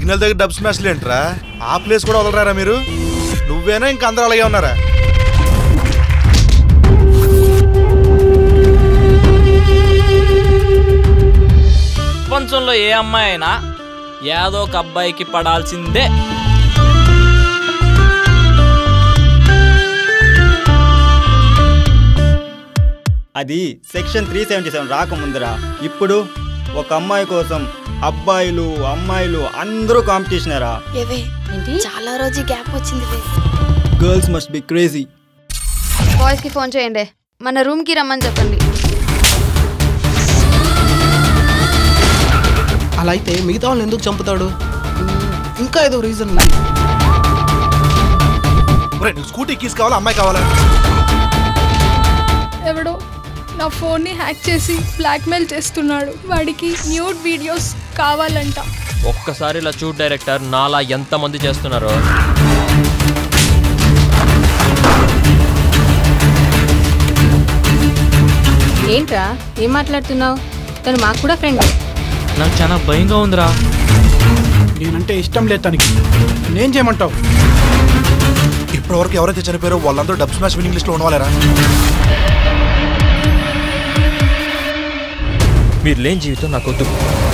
Signal దగ్గర dub స్మాష్లు ఏంట్రా ఆ ప్లేస్ కూడా వదలరారా మీరు నువ్వేనా ఇంకా అందరూ అలాగే ఉన్నారా ప్రపంచంలో ఏ అమ్మాయి అయినా ఏదో ఒక అబ్బాయికి పడాల్సిందే అది సెక్షన్ త్రీ సెవెంటీ సెవెన్ రాకముందురా ఇప్పుడు ఒక అమ్మాయి కోసం అబ్బాయిలు అమ్మాయిలు అందరూ కాంపిటీషనరా ఏవే చాలా రోజు గ్యాప్ వచ్చింది వే. Girls must be crazy boys కి ఫోన్ చేయండి మన రూమ్ కి రమ్మని చెప్పండి అలా అయితే మిగతా వాళ్ళని ఎందుకు చంపుతాడు ఇంకా ఏదో రీజన్ ఉంది ఒరేయ్, నీకు స్కూటీ కీస్ కావాలా అమ్మాయి కావాలా ఎవడో నా ఫోన్ని హ్యాక్ చేసి బ్లాక్మెయిల్ చేస్తున్నాడు వాడికి న్యూడ్ వీడియోస్ కావాలంట ఒక్కసారి ఇలా చూడు డైరెక్టర్ నాలా ఎంతమంది చేస్తున్నారో ఏంట్రా ఏం మాట్లాడుతున్నావు తను మాకు కూడా ఫ్రెండ్ నాకు చాలా భయంగా ఉందిరా నేనంటే ఇష్టం లేదు తనకి నేను చేయమంటావు ఇప్పటివరకు ఎవరైతే చనిపోయారో వాళ్ళందరూ డబ్ స్మాష్ విన్నింగ్ లిస్ట్ లో ఉన్నవాలేరా మీరు లేని జీవితం నాకు వద్దు